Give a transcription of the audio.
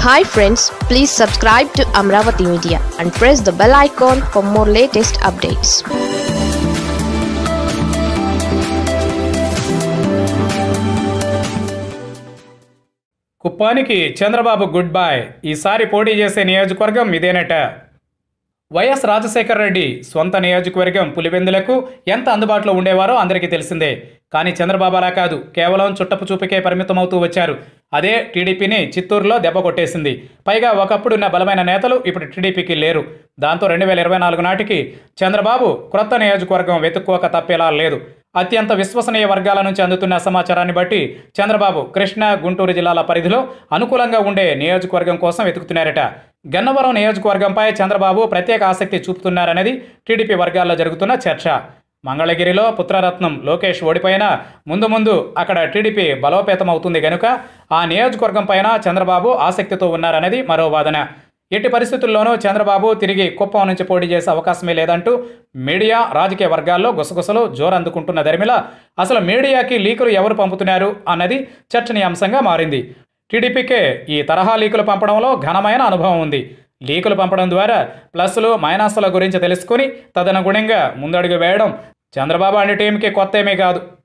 hi friends please subscribe to Amaravati media and press the bell icon for more latest updates కుప్పానికి Chandrababu good bye ఈసారి పోటీ చేసే నియోజకవర్గం ఇదేనట YS Rajasekhara Reddy సొంత నియోజకవర్గం పులివెందులకు ఎంత అందుబాటులో ఉండేవారో అందరికీ తెలిసిందే కానీ చంద్రబాబు అలా కాదు కేవలం చుట్టపు చూపుకే పరిమితమవుతూ వచ్చారు అదే టీడీపీని చిత్తూరులో దెబ్బ కొట్టేసింది పైగా ఒకప్పుడున్న బలమైన నేతలు ఇప్పుడు టీడీపీకి లేరు దాంతో రెండు వేల ఇరవై నాలుగు నాటికి చంద్రబాబు క్రొత్త నియోజకవర్గం వెతుక్కోక తప్పేలా లేదు అత్యంత విశ్వసనీయ వర్గాల నుంచి అందుతున్న సమాచారాన్ని బట్టి చంద్రబాబు కృష్ణా గుంటూరు జిల్లాల పరిధిలో అనుకూలంగా ఉండే నియోజకవర్గం కోసం వెతుకుతున్నారట గన్నవరం నియోజకవర్గంపై చంద్రబాబు ప్రత్యేక ఆసక్తి చూపుతున్నారనేది టీడీపీ వర్గాల్లో జరుగుతున్న చర్చ మంగళగిరిలో పుత్రరత్నం లోకేష్ ఓడిపోయినా ముందు ముందు అక్కడ టీడీపీ బలోపేతం అవుతుంది గనుక ఆ నియోజకవర్గం పైన చంద్రబాబు ఆసక్తితో ఉన్నారనేది మరో వాదన ఎట్టి పరిస్థితుల్లోనూ చంద్రబాబు తిరిగి కుప్పం నుంచి పోటీ చేసే అవకాశమే లేదంటూ మీడియా రాజకీయ వర్గాల్లో గుసగుసలు జోరందుకుంటున్న దరిమిల అసలు మీడియాకి లీకులు ఎవరు పంపుతున్నారు అన్నది చర్చనీయాంశంగా మారింది టీడీపీకే ఈ తరహా లీకులు పంపడంలో ఘనమైన అనుభవం ఉంది లీకులు పంపడం ద్వారా ప్లస్లు మైనస్ల గురించి తెలుసుకుని తదనుగుణంగా ముందడుగు వేయడం చంద్రబాబు అనే టీంకి కొత్త ఏమీ కాదు